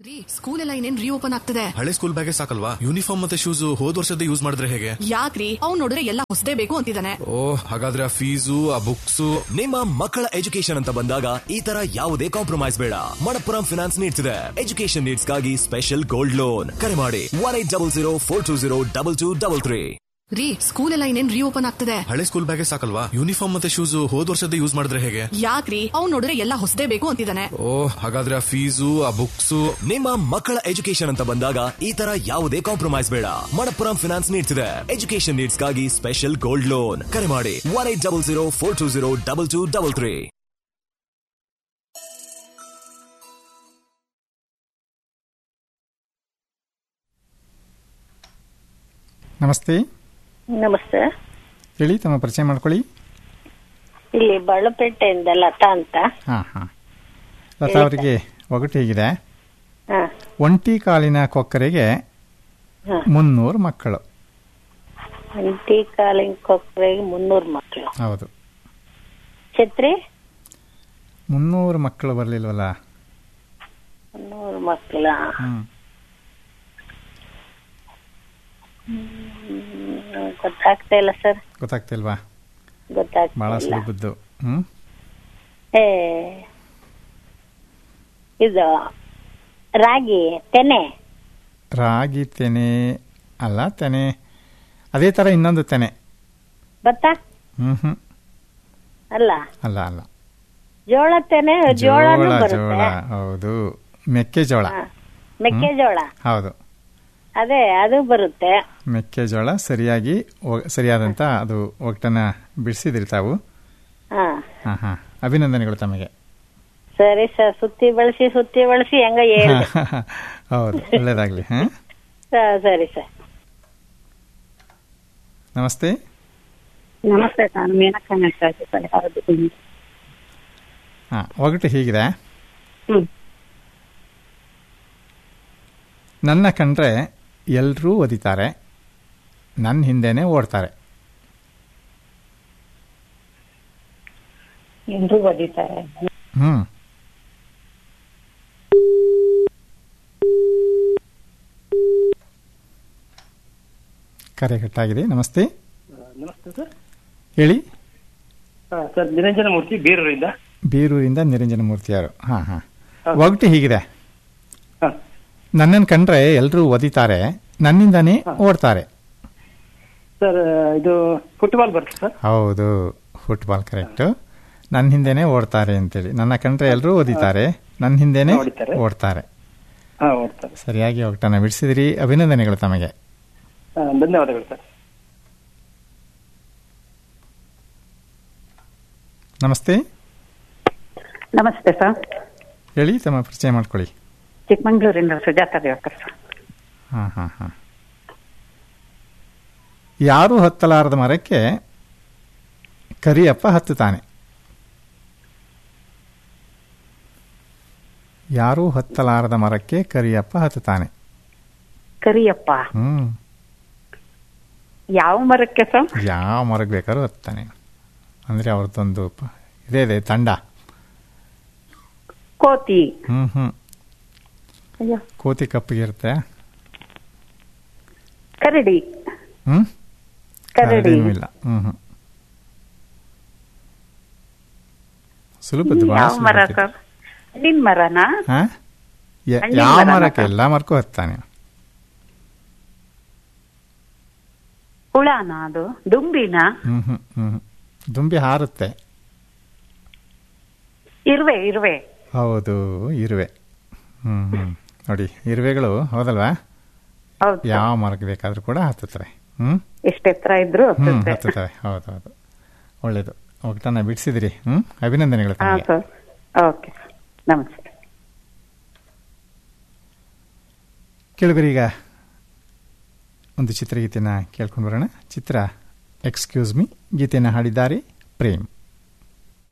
ರೀ ಸ್ಕೂಲ್ ಎಲ್ಲ ಇನ್ನೇನ್ ರೀಓಪನ್ ಆಗ್ತದೆ ಹಳೆ ಸ್ಕೂಲ್ ಬ್ಯಾಗೇ ಸಾಕಲ್ವಾ ಯೂನಿಫಾರ್ಮ್ ಮತ್ತೆ ಶೂಸ್ ಹೋದ್ ವರ್ಷದ ಯೂಸ್ ಮಾಡಿದ್ರೆ ಹೇಗೆ ಯಾಕ್ರಿ ಅವ್ನ್ ನೋಡಿದ್ರೆ ಎಲ್ಲ ಹೊಸದೇ ಬೇಕು ಅಂತಿದ್ದಾನೆ ಓ ಹಾಗಾದ್ರೆ ಆ ಫೀಸು ಆ ಬುಕ್ಸು ನಿಮ್ಮ ಮಕ್ಕಳ ಎಜುಕೇಶನ್ ಅಂತ ಬಂದಾಗ ಈ ತರ ಯಾವುದೇ ಕಾಂಪ್ರಮೈಸ್ ಬೇಡ ಮಣಪ್ಪುರಂ ಫಿನಾನ್ಸ್ ನೀಡ್ತಿದೆ ಎಜುಕೇಶನ್ ನೀಡ್ಸ್ಗಾಗಿ ಸ್ಪೆಷಲ್ ಗೋಲ್ಡ್ ಲೋನ್ ಕರೆ ಮಾಡಿ one eight double zero four two zero double two double three ರೀ ಸ್ಕೂಲ್ ಎಲ್ಲ ಇನ್ನೇನ್ ರೀಓಪನ್ ಆಗ್ತದೆ ಹಳೆ ಸ್ಕೂಲ್ ಬ್ಯಾಗೇ ಸಾಕಲ್ವಾ ಯೂನಿಫಾರ್ಮ್ ಮತ್ತೆ ಶೂಸ್ ಹೋದ್ ವರ್ಷದ ಯೂಸ್ ಮಾಡಿದ್ರೆ ಹೇಗೆ ಯಾಕ್ರಿ ಅವ್ನ್ ನೋಡಿದ್ರೆ ಎಲ್ಲ ಹೊಸದೇ ಬೇಕು ಅಂತಿದ್ದಾನೆ ಓ ಹಾಗಾದ್ರೆ ಆ ಫೀಸು ಆ ಬುಕ್ಸು ನಿಮ್ಮ ಮಕ್ಕಳ ಎಜುಕೇಶನ್ ಅಂತ ಬಂದಾಗ ಈ ತರ ಯಾವುದೇ ಕಾಂಪ್ರಮೈಸ್ ಬೇಡ ಮಣಪ್ಪುರಂ ಫಿನಾನ್ಸ್ ನೀಡ್ತಿದೆ ಎಜುಕೇಶನ್ ನೀಡ್ಸ್ಗಾಗಿ ಸ್ಪೆಷಲ್ ಗೋಲ್ಡ್ ಲೋನ್ ಕರೆ ಮಾಡಿ one eight double zero four two zero double two double three ನಮಸ್ತೆ ನಮಸ್ತೆ ಹೇಳಿ ತಮ್ಮ ಪರಿಚಯ ಮಾಡ್ಕೊಳ್ಳಿ ಇಲ್ಲಿ ಬಳ್ಳಪೇಟೆಯಿಂದ ಲತಾ ಅಂತ ಹಾಂ ಹಾಂ ಲತಾ ಅವರಿಗೆ ಒಗಟು ಹೀಗಿದೆ ಹಾ ಒಂಟಿ ಕಾಲಿನ ಕೊಕ್ಕರೆಗೆ ಹಾ. ಮುನ್ನೂರು ಮಕ್ಕಳು ಅಂಟಿ ಕಾಲಿಂಗ್ ಕೊಕ್ಕರೆಗೆ ಮುನ್ನೂರು ಮಕ್ಕಳು ಹೌದು ಛತ್ರಿ ಮುನ್ನೂರು ಮಕ್ಕಳು ಬರಲಿಲ್ವಲ್ಲ ಮುನ್ನೂರು ಮಕ್ಕಳ ಹ್ಞೂ ಗೊತ್ತಾಗ್ತಾ ಇಲ್ಲ ಸರ್ ಗೊತ್ತಾಗ್ತಿಲ್ವಾ ಭಾಳ ಗೊತ್ತಾಗ್ತಾ ಇಲ್ಲ ಸುಲಭದ್ದು ಹ್ಞೂ ಏ ಇದು ರಾಗಿ ತೆನೆ ರಾಗಿ ತೆನೆ ಅಲ್ಲ ತೆನೆ ಅದೇ ಥರ ಇನ್ನೊಂದು ತೆನೆ ಭತ್ತ ಹ್ಞೂ ಹ್ಞೂ ಅಲ್ಲ ಅಲ್ಲ ಅಲ್ಲ ಜೋಳ ತೆನೆ ಜೋಳನೂ ಜೋಳ ಬರುತ್ತೆ ಜೋಳ ಹೌದು ಮೆಕ್ಕೆಜೋಳ ಹಾ. ಮೆಕ್ಕೆಜೋಳ ಹೌದು ಅದೇ ಅದು ಬರುತ್ತೆ ಮೆಕ್ಕೆಜೋಳ ಸರಿಯಾಗಿ ಒ- ಸರಿಯಾದಂಥ ಅದು ಒಟ್ಟನ್ನ ಬಿಡಿಸಿದ್ರಿ ತಾವು ಹಾ ಹಾಂ ಹಾಂ ಅಭಿನಂದನೆಗಳು ತಮಗೆ ಸರಿ ಸರ್ ಸುತ್ತಿ ಬಳಸಿ ಸುತ್ತಿ ಬಳಸಿ ಹೆಂಗ ಹೇಳಿ ಹೌದು ಒಳ್ಳೇದಾಗಲಿ ಹಾಂ ಸರಿ ಸರ್ ನಮಸ್ತೆ ನಮಸ್ತೆ ನಾನು ಮೀನಕ್ಕ ಮೆಸ್ರಾಜಿ ಪರಿಹಾರದಿಂದ ಹಾಂ ಒಗಟು ಹೀಗಿದೆ ಹ್ಮ್ ನನ್ನ ಕಂಡ್ರೆ ಎಲ್ಲರೂ ಒದಿತಾರೆ ನನ್ನ ಹಿಂದೆನೇ ಓಡ್ತಾರೆ ಎಲ್ರೂ ಓದಿದ್ದಾರೆ ಹ್ಞೂ ಕರೆ ಕಟ್ಟಾಗಿದೆ ನಮಸ್ತೆ ನಮಸ್ತೆ ಸರ್ ಹೇಳಿ ಹಾ, ಸರ್ ನಿರಂಜನ ಮೂರ್ತಿ ಬೀರೂರಿಂದ ಬೀರೂರಿಂದ ನಿರಂಜನ ಮೂರ್ತಿಯವರು ಹಾಂ ಹಾಂ ಹಾ. ಒಗಟು ಹೀಗಿದೆ ಹಾ. ನನ್ನನ್ನು ಕಂಡ್ರೆ ಎಲ್ಲರೂ ಒದಿತಾರೆ ನನ್ನಿಂದಾನೇ ಓಡ್ತಾರೆ ಸರ್ ಇದು ಫುಟ್ಬಾಲ್ ಬರುತ್ತೆ ಸರ್ ಹೌದು ಫುಟ್ಬಾಲ್ ಕರೆಕ್ಟು ನನ್ನ ಹಿಂದೆನೇ ಓಡ್ತಾರೆ ಅಂತೇಳಿ ನನ್ನ ಕಂಡ್ರೆ ಎಲ್ಲರೂ ಓದಿತಾರೆ ನನ್ನ ಹಿಂದೆನೇ ಓಡಿತಾರೆ. ಓಡ್ತಾರೆ ಹಾ ಓಡ್ತಾರೆ ಸರಿಯಾಗಿ ಒಗಟನ್ನು ಬಿಡಿಸಿದಿರಿ ಅಭಿನಂದನೆಗಳು ತಮಗೆ ಹಾ, ಧನ್ಯವಾದಗಳು ಸರ್ ನಮಸ್ತೆ ನಮಸ್ತೆ ಸರ್ ಹೇಳಿ ತಮ್ಮ ಪರಿಚಯ ಮಾಡ್ಕೊಳ್ಳಿ ಚಿಕ್ಕಮಂಗ್ಳೂರಿಂದ ಸುಜಾತ ದೇವಕರ್ ಸರ್ ಹಾಂ ಹಾಂ ಹಾಂ ಯಾರೂ ಹತ್ತಲಾರದ ಮರಕ್ಕೆ ಕರಿಯಪ್ಪ ಹತ್ತುತ್ತಾನೆ ಯಾರೂ ಹತ್ತಲಾರದ ಮರಕ್ಕೆ ಕರಿಯಪ್ಪ ಹತ್ತುತ್ತಾನೆ ಕರಿಯಪ್ಪ ಹ್ಮ್ ಯಾವ ಮರಕ್ಕೆ ಸರ್ ಯಾವ ಮರಕ್ಕೆ ಬೇಕಾದ್ರೂ ಹತ್ತಾನೆ ಅಂದರೆ ಅವ್ರದ್ದೊಂದು ಪ- ಇದೇ ಇದೆ ತಂಡ ಕೋತಿ ಹ್ಮ್ ಹ್ಮ್ ಅಯ್ಯೋ ಕೋತಿ ಕಪ್ಪಿಗೆ ಇರುತ್ತೆ ಕರಡಿ ಹ್ಮ್ ಕರಡಿ ಕರಡಿನೂ ಇಲ್ಲ ಹ್ಮ್ ಹ್ಮ್ ಸುಲಭದ್ದು ಬಹಳ ಯಾವ ಮರ ಸುಲಭದ್ದು. ಸರ್ ಹಣ್ಣಿನ ಮರನಾ ಹಾ? ಯ- ಹಣ್ಣಿನ ಯಾವ ಮರನಾ ಮರಕ್ಕೆ ಸರ್? ಎಲ್ಲ ಮರಕ್ಕೂ ಹತ್ತಾನೆ ಹುಳನಾ ಅದು ದುಂಬಿನ ಹ್ಮ್ ಹ್ಮ್ ಹ್ಮ್ ಹ್ಮ್. ದುಂಬಿ ಹಾರುತ್ತೆ ಇರುವೆ ಇರುವೆ ಹೌದು ಇರುವೆ ಹ್ಮ್ ಹ್ಮ್ ನೋಡಿ ಇರುವೆಗಳು ಹೌದಲ್ವಾ ಹೌದು ಸರ್. ಯಾವ ಮರಕ್ಕೆ ಬೇಕಾದ್ರೂ ಕೂಡ ಹತ್ತುತ್ತವೆ ಹ್ಮ್ ಎಷ್ಟು ಎತ್ತರ ಇದ್ರು ಹ್ಮ್ ಹತ್ತುತ್ತೆ. ಹತ್ತುತ್ತವೆ ಹೌದು ಹೌದು ಒಳ್ಳೇದು ಒಗ್ಟನ್ನ ಬಿಡಿಸಿದಿರಿ ಹ್ಮ್ ಅಭಿನಂದನೆಗಳು ಹಾ ತಮಗೆ ಸರ್ ಓಕೆ ನಮಸ್ತೆ ಕೇಳುಗರೀಗ ಒಂದು ಚಿತ್ರಗೀತೆನ ಕೇಳ್ಕೊಂಡು ಬರೋಣ ಚಿತ್ರ ಎಕ್ಸ್ಕ್ಯೂಸ್ ಮಿ ಗೀತೆಯನ್ನು ಹಾಡಿದ್ದಾರೆ ಪ್ರೇಮ್